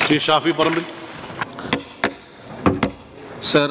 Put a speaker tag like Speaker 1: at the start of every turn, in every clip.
Speaker 1: ശ്രീ ഷാഫി പറമ്പിൽ
Speaker 2: sir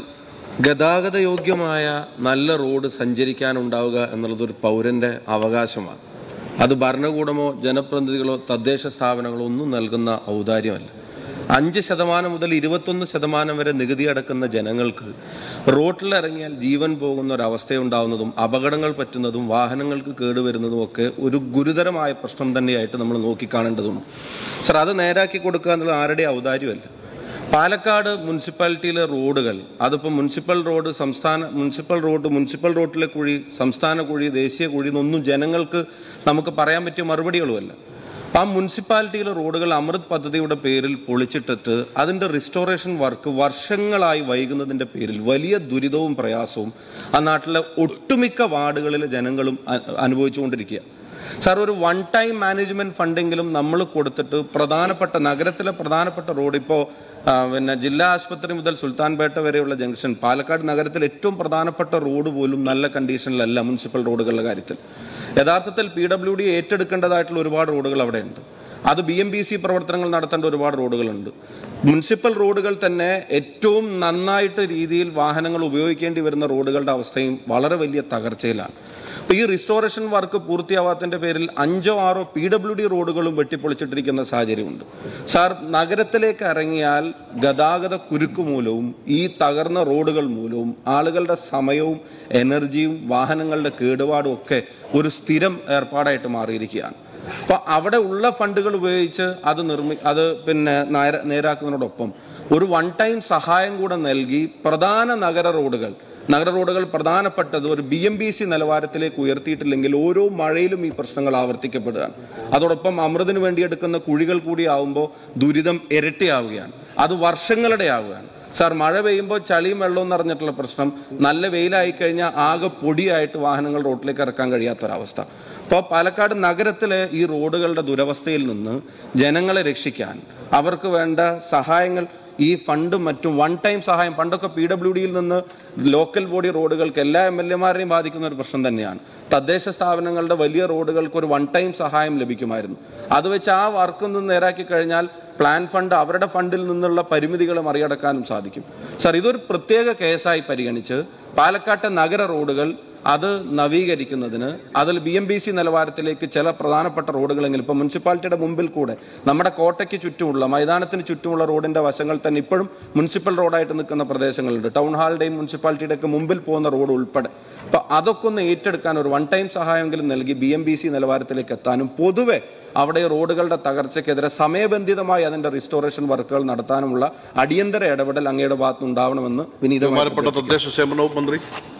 Speaker 2: ഗതാഗത യോഗ്യമായ നല്ല റോഡ് സഞ്ചരിക്കാനുണ്ടാവുക എന്നുള്ളത് ഒരു പൗരന്റെ അവകാശമാണ് അത് ഭരണകൂടമോ ജനപ്രതിനിധികളോ തദ്ദേശ സ്ഥാപനങ്ങളോ ഒന്നും നൽകുന്ന ഔദാര്യമല്ല അഞ്ച് ശതമാനം മുതൽ ഇരുപത്തൊന്ന് ശതമാനം വരെ നികുതി അടക്കുന്ന ജനങ്ങൾക്ക് റോട്ടിലിറങ്ങിയാൽ ജീവൻ പോകുന്ന ഒരവസ്ഥയുണ്ടാവുന്നതും അപകടങ്ങൾ പറ്റുന്നതും വാഹനങ്ങൾക്ക് കേടുവരുന്നതും ഒക്കെ ഒരു ഗുരുതരമായ പ്രശ്നം തന്നെയായിട്ട് നമ്മൾ നോക്കിക്കാണേണ്ടതുണ്ട് സർ അത് നേരാക്കി കൊടുക്കുക എന്നുള്ളത് ആരുടെ ഔദാര്യമല്ല പാലക്കാട് മുനിസിപ്പാലിറ്റിയിലെ റോഡുകൾ അതിപ്പോൾ മുനിസിപ്പൽ റോഡ് സംസ്ഥാന മുനിസിപ്പൽ റോഡ് മുനിസിപ്പൽ റോഡിലെ കുഴി സംസ്ഥാന കുഴി ദേശീയ കുഴി എന്നൊന്നും ജനങ്ങൾക്ക് നമുക്ക് പറയാൻ പറ്റിയ മറുപടികളുമല്ല ആ മുനിസിപ്പാലിറ്റിയിലെ റോഡുകൾ അമൃത് പദ്ധതിയുടെ പേരിൽ പൊളിച്ചിട്ടിട്ട് അതിന്റെ റിസ്റ്റോറേഷൻ വർക്ക് വർഷങ്ങളായി വൈകുന്നതിന്റെ പേരിൽ വലിയ ദുരിതവും പ്രയാസവും ആ നാട്ടിലെ ഒട്ടുമിക്ക വാർഡുകളിലെ ജനങ്ങളും അ- അനുഭവിച്ചുകൊണ്ടിരിക്കുക സാർ ഒരു വൺ ടൈം മാനേജ്മെന്റ് ഫണ്ടെങ്കിലും നമ്മൾ കൊടുത്തിട്ട് പ്രധാനപ്പെട്ട നഗരത്തിലെ പ്രധാനപ്പെട്ട റോഡ് ഇപ്പോൾ പിന്നെ ജില്ലാ ആശുപത്രി മുതൽ സുൽത്താൻപേട്ട വരെയുള്ള ജംഗ്ഷൻ പാലക്കാട് നഗരത്തിൽ ഏറ്റവും പ്രധാനപ്പെട്ട റോഡ് പോലും നല്ല കണ്ടീഷനിലല്ല മുനിസിപ്പൽ റോഡുകളുടെ കാര്യത്തിൽ യഥാർത്ഥത്തിൽ പി ഡബ്ല്യു ഡി ഏറ്റെടുക്കേണ്ടതായിട്ടുള്ള ഒരുപാട് റോഡുകൾ അവിടെയുണ്ട് അത് ബി എം ബി സി പ്രവർത്തനങ്ങൾ നടത്തേണ്ട ഒരുപാട് റോഡുകളുണ്ട് മുനിസിപ്പൽ റോഡുകൾ തന്നെ ഏറ്റവും നന്നായിട്ട് രീതിയിൽ വാഹനങ്ങൾ ഉപയോഗിക്കേണ്ടി വരുന്ന റോഡുകളുടെ അവസ്ഥയും വളരെ വലിയ തകർച്ചയിലാണ് അപ്പോൾ ഈ റിസ്റ്റോറേഷൻ വർക്ക് പൂർത്തിയാവാത്തതിന്റെ പേരിൽ അഞ്ചോ ആറോ പി ഡബ്ല്യു ഡി റോഡുകളും വെട്ടിപ്പൊളിച്ചിട്ടിരിക്കുന്ന സാഹചര്യമുണ്ട് സാർ നഗരത്തിലേക്ക് ഇറങ്ങിയാൽ ഗതാഗത കുരുക്ക് മൂലവും ഈ തകർന്ന റോഡുകൾ മൂലവും ആളുകളുടെ സമയവും എനർജിയും വാഹനങ്ങളുടെ കേടുപാടും ഒക്കെ ഒരു സ്ഥിരം ഏർപ്പാടായിട്ട് മാറിയിരിക്കുകയാണ് അപ്പൊ അവിടെ ഉള്ള ഫണ്ടുകൾ ഉപയോഗിച്ച് അത് നിർമ്മി അത് പിന്നെ നേര- നേരാക്കുന്നതിനോടൊപ്പം ഒരു വൺ ടൈം സഹായം കൂടെ നൽകി പ്രധാന നഗര റോഡുകൾ നഗര റോഡുകൾ പ്രധാനപ്പെട്ടത് ഒരു ബി എം ബി സി നിലവാരത്തിലേക്ക് ഉയർത്തിയിട്ടില്ലെങ്കിൽ ഓരോ മഴയിലും ഈ പ്രശ്നങ്ങൾ ആവർത്തിക്കപ്പെടുകയാണ് അതോടൊപ്പം അമൃതിന് വേണ്ടി എടുക്കുന്ന കുഴികൾ കൂടി ആവുമ്പോൾ ദുരിതം ഇരട്ടിയാവുകയാണ് അത് വർഷങ്ങളുടെ ആവുകയാണ് സാർ മഴ പെയ്യുമ്പോൾ ചളിയും വെള്ളവും നിറഞ്ഞിട്ടുള്ള പ്രശ്നം നല്ല വെയിലായി കഴിഞ്ഞാൽ ആകെ പൊടിയായിട്ട് വാഹനങ്ങൾ റോഡിലേക്ക് ഇറക്കാൻ കഴിയാത്തൊരവസ്ഥ അപ്പോൾ പാലക്കാട് നഗരത്തിലെ ഈ റോഡുകളുടെ ദുരവസ്ഥയിൽ നിന്ന് ജനങ്ങളെ രക്ഷിക്കാൻ അവർക്ക് വേണ്ട സഹായങ്ങൾ ഈ ഫണ്ടും മറ്റും വൺ ടൈം സഹായം പണ്ടൊക്കെ പി ഡബ്ല്യു ഡിയിൽ നിന്ന് ലോക്കൽ ബോഡി റോഡുകൾക്ക് എല്ലാ എം എൽ എമാരെയും ബാധിക്കുന്ന ഒരു പ്രശ്നം തന്നെയാണ് തദ്ദേശ സ്ഥാപനങ്ങളുടെ വലിയ റോഡുകൾക്ക് ഒരു വൺ ടൈം സഹായം ലഭിക്കുമായിരുന്നു അത് വെച്ച് ആ വർക്ക് ഒന്ന് നേരാക്കി കഴിഞ്ഞാൽ പ്ലാൻ ഫണ്ട് അവരുടെ ഫണ്ടിൽ നിന്നുള്ള പരിമിതികൾ മറികടക്കാനും സാധിക്കും സാർ ഇതൊരു പ്രത്യേക കേസായി പരിഗണിച്ച് പാലക്കാട്ടെ നഗര റോഡുകൾ അത് നവീകരിക്കുന്നതിന് അതിൽ ബി എം ബി സി നിലവാരത്തിലേക്ക് ചില പ്രധാനപ്പെട്ട റോഡുകളെങ്കിലും ഇപ്പൊ മുനിസിപ്പാലിറ്റിയുടെ മുമ്പിൽ കൂടെ നമ്മുടെ കോട്ടയ്ക്ക് ചുറ്റുമുള്ള മൈതാനത്തിന് ചുറ്റുമുള്ള റോഡിന്റെ വശങ്ങൾ തന്നെ ഇപ്പോഴും മുനിസിപ്പൽ റോഡായിട്ട് നിൽക്കുന്ന പ്രദേശങ്ങളുണ്ട് ടൗൺ ഹാളിന്റെയും മുനിസിപ്പാലിറ്റിയുടെ ഒക്കെ മുമ്പിൽ പോകുന്ന റോഡ് ഉൾപ്പെടെ അപ്പൊ അതൊക്കെ ഒന്ന് ഏറ്റെടുക്കാൻ ഒരു വൺ ടൈം സഹായമെങ്കിലും നൽകി ബി എം ബി സി നിലവാരത്തിലേക്ക് എത്താനും പൊതുവെ അവിടെ റോഡുകളുടെ തകർച്ചയ്ക്കെതിരെ സമയബന്ധിതമായി അതിന്റെ റിസ്റ്റോറേഷൻ വർക്കുകൾ നടത്താനുമുള്ള അടിയന്തര ഇടപെടൽ അങ്ങയുടെ ഭാഗത്ത് ഉണ്ടാവണമെന്ന് വിനീതമായി
Speaker 1: ബഹുമാനപ്പെട്ട തദ്ദേശ സ്വയംഭരണ വകുപ്പ് മന്ത്രി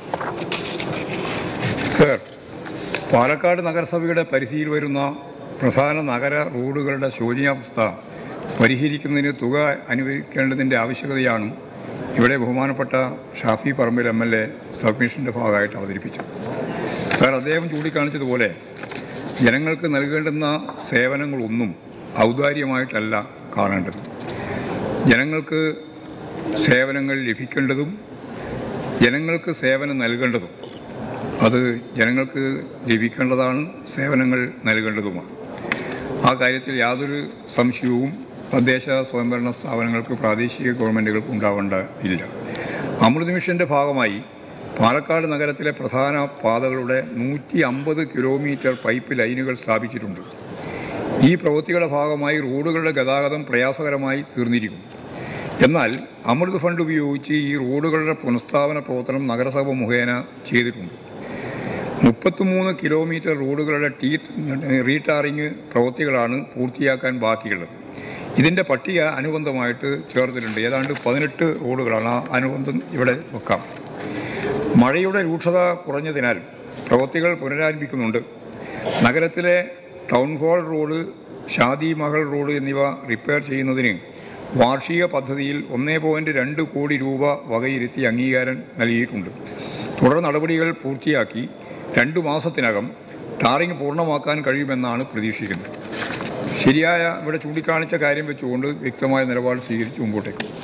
Speaker 3: സർ പാലക്കാട് നഗരസഭയുടെ പരിധിയിൽ വരുന്ന പ്രധാന നഗര റോഡുകളുടെ ശോചനീയാവസ്ഥ പരിഹരിക്കുന്നതിന് തുക അനുവദിക്കേണ്ടതിൻ്റെ ആവശ്യകതയാണ് ഇവിടെ ബഹുമാനപ്പെട്ട Shafi Parambil M L A സബ്മിഷൻ്റെ ഭാഗമായിട്ട് അവതരിപ്പിച്ചത് സാർ അദ്ദേഹം ചൂണ്ടിക്കാണിച്ചതുപോലെ ജനങ്ങൾക്ക് നൽകേണ്ടുന്ന സേവനങ്ങളൊന്നും ഔദാര്യമായിട്ടല്ല കാണേണ്ടത് ജനങ്ങൾക്ക് സേവനങ്ങൾ ലഭിക്കേണ്ടതും ജനങ്ങൾക്ക് സേവനം നൽകേണ്ടതും അത് ജനങ്ങൾക്ക് ലഭിക്കേണ്ടതാണ് സേവനങ്ങൾ നൽകേണ്ടതുമാണ് ആ കാര്യത്തിൽ യാതൊരു സംശയവും തദ്ദേശ സ്വയംഭരണ സ്ഥാപനങ്ങൾക്ക് പ്രാദേശിക ഗവൺമെൻറ്റുകൾക്ക് ഉണ്ടാവേണ്ട ഇല്ല അമൃത് മിഷൻ്റെ ഭാഗമായി പാലക്കാട് നഗരത്തിലെ പ്രധാന പാതകളുടെ നൂറ്റി അമ്പത് കിലോമീറ്റർ പൈപ്പ് ലൈനുകൾ സ്ഥാപിച്ചിട്ടുണ്ട് ഈ പ്രവൃത്തികളുടെ ഭാഗമായി റോഡുകളുടെ ഗതാഗതം പ്രയാസകരമായി തീർന്നിരിക്കും എന്നാൽ അമൃത് ഫണ്ട് ഉപയോഗിച്ച് ഈ റോഡുകളുടെ പുനഃസ്ഥാപന പ്രവർത്തനം നഗരസഭ മുഖേന ചെയ്തിട്ടുണ്ട് മുപ്പത്തിമൂന്ന് കിലോമീറ്റർ റോഡുകളുടെ ടീ റീടാറിങ് പ്രവൃത്തികളാണ് പൂർത്തിയാക്കാൻ ബാക്കിയുള്ളത് ഇതിൻ്റെ പട്ടിക അനുബന്ധമായിട്ട് ചേർത്തിട്ടുണ്ട് ഏതാണ്ട് പതിനെട്ട് റോഡുകളാണ് ആ അനുബന്ധം ഇവിടെ വെക്കാം മഴയുടെ രൂക്ഷത കുറഞ്ഞതിനാൽ പ്രവൃത്തികൾ പുനരാരംഭിക്കുന്നുണ്ട് നഗരത്തിലെ town hall road Shadi Mahal road എന്നിവ റിപ്പയർ ചെയ്യുന്നതിന് വാർഷിക പദ്ധതിയിൽ ഒന്നേ പോയിന്റ് രണ്ട് കോടി രൂപ വകയിരുത്തി അംഗീകാരം നൽകിയിട്ടുണ്ട് തുടർ നടപടികൾ പൂർത്തിയാക്കി രണ്ടു മാസത്തിനകം ടാറിംഗ് പൂർണ്ണമാക്കാൻ കഴിയുമെന്നാണ് പ്രതീക്ഷിക്കുന്നത് ശരിയായ ഇവിടെ ചൂണ്ടിക്കാണിച്ച കാര്യം വെച്ചുകൊണ്ട് വ്യക്തമായ നിലപാട് സ്വീകരിച്ച് മുമ്പോട്ടേക്ക്